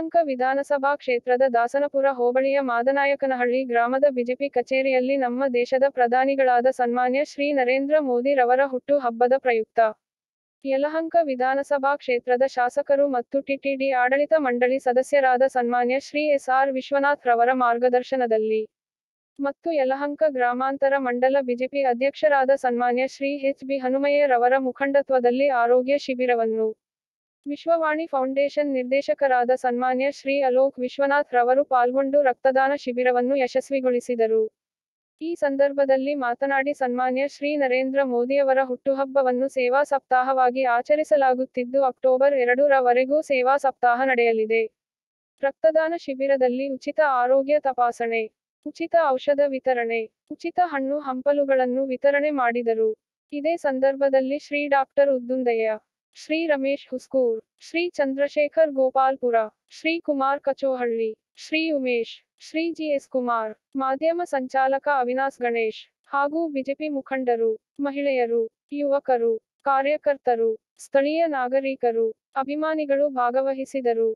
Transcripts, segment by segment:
ಯಲಹಂಕ ವಿಧಾನಸಭಾ ಕ್ಷೇತ್ರದ ದಾಸನಪುರ ಹೋಬಳಿಯ ಮಾದನಾಯಕನಹಳ್ಳಿ ಗ್ರಾಮದ ಬಿಜೆಪಿ ಕಚೇರಿಯಲ್ಲಿ ನಮ್ಮ ದೇಶದ ಪ್ರಧಾನಿಗಳಾದ ಸನ್ಮಾನ್ಯ ಶ್ರೀ ನರೇಂದ್ರ ಮೋದಿ ರವರ ಹುಟ್ಟು ಹಬ್ಬದ ಪ್ರಯುಕ್ತ ಯಲಹಂಕ ವಿಧಾನಸಭಾ ಕ್ಷೇತ್ರದ ಶಾಸಕರು ಮತ್ತು ಟಿಟಿಡಿ ಆಡಳಿತ ಮಂಡಳಿ ಸದಸ್ಯರಾದ ಸನ್ಮಾನ್ಯ ಶ್ರೀ ಎಸ್ ಆರ್ ವಿಶ್ವನಾಥ್ ರವರ ಮಾರ್ಗದರ್ಶನದಲ್ಲಿ ಮತ್ತು ಯಲಹಂಕ ಗ್ರಾಮಾಂತರ ಮಂಡಲ ಬಿಜೆಪಿ ಅಧ್ಯಕ್ಷರಾದ ಸನ್ಮಾನ್ಯ ಶ್ರೀ ಎಚ್ ಬಿ ಹನುಮಯ್ಯ ರವರ ಮುಖಂಡತ್ವದಲ್ಲಿ ಆರೋಗ್ಯ ಶಿಬಿರವನ್ನು ವಿಶ್ವವಾಣಿ ಫೌಂಡೇಶನ್ ನಿರ್ದೇಶಕರಾದ ಸನ್ಮಾನ್ಯ ಶ್ರೀ ಅಲೋಕ್ ವಿಶ್ವನಾಥ್ ರವರು ಪಾಲ್ಗೊಂಡು ರಕ್ತದಾನ ಶಿಬಿರವನ್ನು ಯಶಸ್ವಿಗೊಳಿಸಿದರು ಈ ಸಂದರ್ಭದಲ್ಲಿ ಮಾತನಾಡಿ ಸನ್ಮಾನ್ಯ ಶ್ರೀ ನರೇಂದ್ರ ಮೋದಿಯವರ ಹುಟ್ಟುಹಬ್ಬವನ್ನು ಸೇವಾ ಸಪ್ತಾಹವಾಗಿ ಆಚರಿಸಲಾಗುತ್ತಿದ್ದು ಅಕ್ಟೋಬರ್ ಎರಡರ ವರೆಗೂ ಸೇವಾ ಸಪ್ತಾಹ ನಡೆಯಲಿದೆ ರಕ್ತದಾನ ಶಿಬಿರದಲ್ಲಿ ಉಚಿತ ಆರೋಗ್ಯ ತಪಾಸಣೆ ಉಚಿತ ಔಷಧ ವಿತರಣೆ ಉಚಿತ ಹಣ್ಣು ಹಂಪಲುಗಳನ್ನು ವಿತರಣೆ ಮಾಡಿದರು ಇದೇ ಸಂದರ್ಭದಲ್ಲಿ Shri doctor Uddundaiah Shri Ramesh Huskur Shri Chandrashekar Gopalpura Shri Kumar Kachohalli Shri Umesh Shri G S Kumar ಮಾಧ್ಯಮ ಸಂಚಾಲಕ ಅವಿನಾಶ್ ಗಣೇಶ್ ಹಾಗೂ ಬಿಜೆಪಿ ಮುಖಂಡರು ಮಹಿಳೆಯರು ಯುವಕರು ಕಾರ್ಯಕರ್ತರು ಸ್ಥಳೀಯ ನಾಗರಿಕರು ಅಭಿಮಾನಿಗಳು ಭಾಗವಹಿಸಿದರು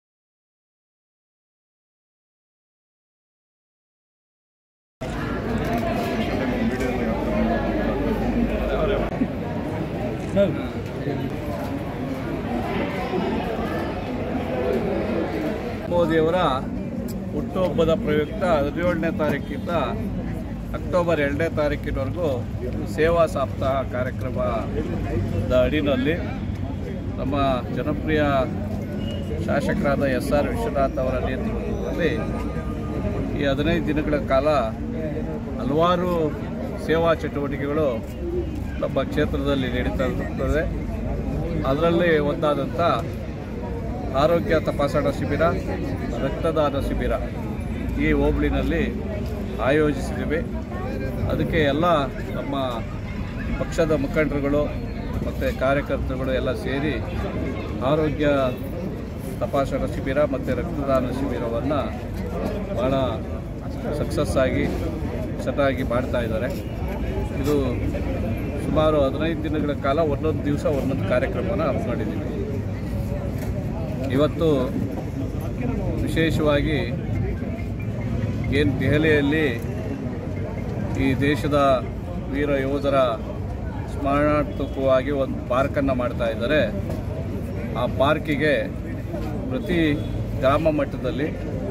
ಮೋದಿಯವರ ಹುಟ್ಟುಹಬ್ಬದ ಪ್ರಯುಕ್ತ ಹದಿನೇಳನೇ ತಾರೀಕಿಂದ ಅಕ್ಟೋಬರ್ ಎರಡನೇ ತಾರೀಕಿನವರೆಗೂ ಸೇವಾ ಸಪ್ತಾಹ ಕಾರ್ಯಕ್ರಮದ ಅಡಿನಲ್ಲಿ ನಮ್ಮ ಜನಪ್ರಿಯ ಶಾಸಕರಾದ ಎಸ್ ಆರ್ ವಿಶ್ವನಾಥ್ ಅವರ ನೇತೃತ್ವದಲ್ಲಿ ಈ ಹದಿನೈದು ದಿನಗಳ ಕಾಲ ಹಲವಾರು ಸೇವಾ ಚಟುವಟಿಕೆಗಳು ನಮ್ಮ ಕ್ಷೇತ್ರದಲ್ಲಿ ನಡೀತಾ ಇರುತ್ತದೆ ಅದರಲ್ಲಿ ಒಂದಾದಂಥ ಆರೋಗ್ಯ ತಪಾಸಣಾ ಶಿಬಿರ ರಕ್ತದಾನ ಶಿಬಿರ ಈ ಹೋಬಳಿನಲ್ಲಿ ಆಯೋಜಿಸಿದ್ದೀವಿ ಅದಕ್ಕೆ ಎಲ್ಲ ನಮ್ಮ ಪಕ್ಷದ ಮುಖಂಡರುಗಳು ಮತ್ತು ಕಾರ್ಯಕರ್ತರುಗಳು ಎಲ್ಲ ಸೇರಿ ಆರೋಗ್ಯ ತಪಾಸಣಾ ಶಿಬಿರ ಮತ್ತು ರಕ್ತದಾನ ಶಿಬಿರವನ್ನು ಭಾಳ ಸಕ್ಸಸ್ ಆಗಿ ಚೆನ್ನಾಗಿ ಮಾಡ್ತಾ ಇದ್ದಾರೆ ಇದು ಸುಮಾರು ಹದಿನೈದು ದಿನಗಳ ಕಾಲ ಒಂದೊಂದು ದಿವಸ ಒಂದೊಂದು ಕಾರ್ಯಕ್ರಮನ ಹಮ್ಮಿಕೊಂಡಿದ್ದೀವಿ ಇವತ್ತು ವಿಶೇಷವಾಗಿ ಏನು ದೆಹಲಿಯಲ್ಲಿ ಈ ದೇಶದ ವೀರ ಯೋಧರ ಸ್ಮರಣಾರ್ಥಕವಾಗಿ ಒಂದು ಪಾರ್ಕನ್ನು ಮಾಡ್ತಾ ಇದ್ದಾರೆ ಆ ಪಾರ್ಕಿಗೆ ಪ್ರತಿ ಗ್ರಾಮ ಮಟ್ಟದಲ್ಲಿ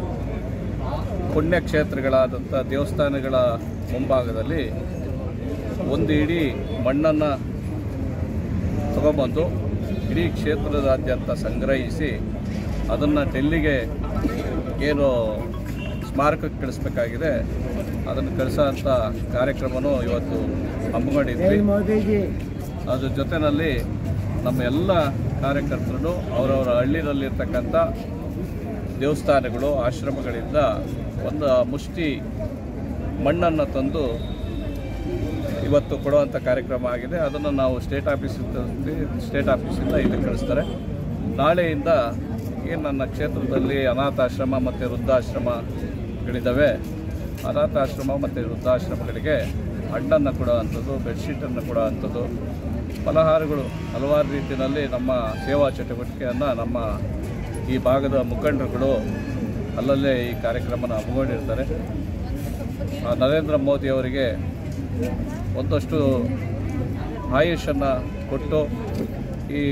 ಪುಣ್ಯಕ್ಷೇತ್ರಗಳಾದಂಥ ದೇವಸ್ಥಾನಗಳ ಮುಂಭಾಗದಲ್ಲಿ ಒಂದು ಇಡೀ ಮಣ್ಣನ್ನು ತಗೊಬಂದು ಇಡೀ ಕ್ಷೇತ್ರದಾದ್ಯಂತ ಸಂಗ್ರಹಿಸಿ ಅದನ್ನು ಡೆಲ್ಲಿಗೆ ಏನು ಸ್ಮಾರಕಕ್ಕೆ ಕಳಿಸ್ಬೇಕಾಗಿದೆ ಅದನ್ನು ಕಳಿಸೋಂಥ ಕಾರ್ಯಕ್ರಮನೂ ಇವತ್ತು ಹಮ್ಮಿಕೊಂಡಿದ್ವಿ ಅದ್ರ ಜೊತೆಯಲ್ಲಿ ನಮ್ಮ ಎಲ್ಲ ಕಾರ್ಯಕರ್ತರು ಅವರವರ ಹಳ್ಳಿನಲ್ಲಿರ್ತಕ್ಕಂಥ ದೇವಸ್ಥಾನಗಳು ಆಶ್ರಮಗಳಿಂದ ಒಂದು ಮುಷ್ಟಿ ಮಣ್ಣನ್ನು ತಂದು ಇವತ್ತು ಕೊಡುವಂಥ ಕಾರ್ಯಕ್ರಮ ಆಗಿದೆ ಅದನ್ನು ನಾವು ಸ್ಟೇಟ್ ಆಫೀಸಿಂದ ಸ್ಟೇಟ್ ಆಫೀಸಿಂದ ಇಲ್ಲಿ ಕಳಿಸ್ತಾರೆ ನಾಳೆಯಿಂದ ಏನು ನನ್ನ ಕ್ಷೇತ್ರದಲ್ಲಿ ಅನಾಥಾಶ್ರಮ ಮತ್ತು ವೃದ್ಧಾಶ್ರಮಗಳಿದ್ದಾವೆ ಅನಾಥಾಶ್ರಮ ಮತ್ತು ವೃದ್ಧಾಶ್ರಮಗಳಿಗೆ ಹಣ್ಣನ್ನು ಕೊಡುವಂಥದ್ದು ಬೆಡ್ಶೀಟನ್ನು ಕೊಡುವಂಥದ್ದು ಫಲಹಾರಗಳು ಹಲವಾರು ರೀತಿಯಲ್ಲಿ ನಮ್ಮ ಸೇವಾ ಚಟುವಟಿಕೆಯನ್ನು ನಮ್ಮ ಈ ಭಾಗದ ಮುಖಂಡರುಗಳು ಅಲ್ಲಲ್ಲೇ ಈ ಕಾರ್ಯಕ್ರಮನ ಹಮ್ಮಿಕೊಂಡಿರ್ತಾರೆ ಆ ನರೇಂದ್ರ ಮೋದಿ ಅವರಿಗೆ ಒಂದಷ್ಟು ಆಯುಷನ್ನು ಕೊಟ್ಟು ಈ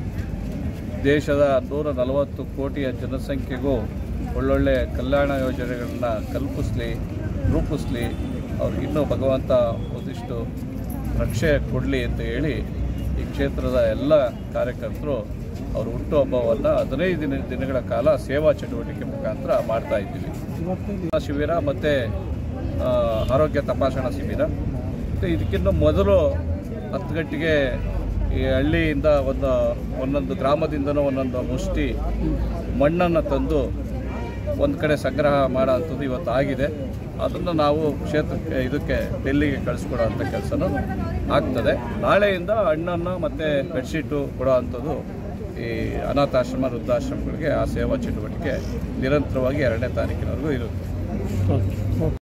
ದೇಶದ ನೂರ ನಲವತ್ತು ಕೋಟಿಯ ಜನಸಂಖ್ಯೆಗೂ ಒಳ್ಳೊಳ್ಳೆ ಕಲ್ಯಾಣ ಯೋಜನೆಗಳನ್ನ ಕಲ್ಪಿಸ್ಲಿ ರೂಪಿಸ್ಲಿ ಅವ್ರಿಗೆ ಇನ್ನೂ ಭಗವಂತ ಒಂದಿಷ್ಟು ರಕ್ಷೆ ಕೊಡಲಿ ಅಂತ ಹೇಳಿ ಈ ಕ್ಷೇತ್ರದ ಎಲ್ಲ ಕಾರ್ಯಕರ್ತರು ಅವ್ರ ಹುಟ್ಟುಹಬ್ಬವನ್ನು ಹದಿನೈದು ದಿನ ದಿನಗಳ ಕಾಲ ಸೇವಾ ಚಟುವಟಿಕೆ ಮುಖಾಂತರ ಮಾಡ್ತಾ ಇದ್ದೀವಿ ಶಿಬಿರ ಮತ್ತು ಆರೋಗ್ಯ ತಪಾಸಣಾ ಶಿಬಿರ ಮತ್ತು ಇದಕ್ಕಿಂತ ಮೊದಲು ಹತ್ತು ಗಂಟೆಗೆ ಈ ಹಳ್ಳಿಯಿಂದ ಒಂದು ಒಂದೊಂದು ಗ್ರಾಮದಿಂದನೂ ಒಂದೊಂದು ಮುಷ್ಟಿ ಮಣ್ಣನ್ನು ತಂದು ಒಂದು ಕಡೆ ಸಂಗ್ರಹ ಮಾಡೋ ಅಂಥದ್ದು ಇವತ್ತು ಆಗಿದೆ ಅದನ್ನು ನಾವು ಕ್ಷೇತ್ರಕ್ಕೆ ಇದಕ್ಕೆ ಡೆಲ್ಲಿಗೆ ಕಳಿಸ್ಕೊಡೋ ಅಂಥ ಕೆಲಸನೂ ಆಗ್ತದೆ ನಾಳೆಯಿಂದ ಹಣ್ಣನ್ನು ಮತ್ತು ಬೆಡ್ಶೀಟು ಕೊಡೋ ಅಂಥದ್ದು ಈ ಅನಾಥಾಶ್ರಮ ವೃದ್ಧಾಶ್ರಮಗಳಿಗೆ ಆ ಸೇವಾ ಚಟುವಟಿಕೆ ನಿರಂತರವಾಗಿ ಎರಡನೇ ತಾರೀಕಿನವರೆಗೂ ಇರುತ್ತೆ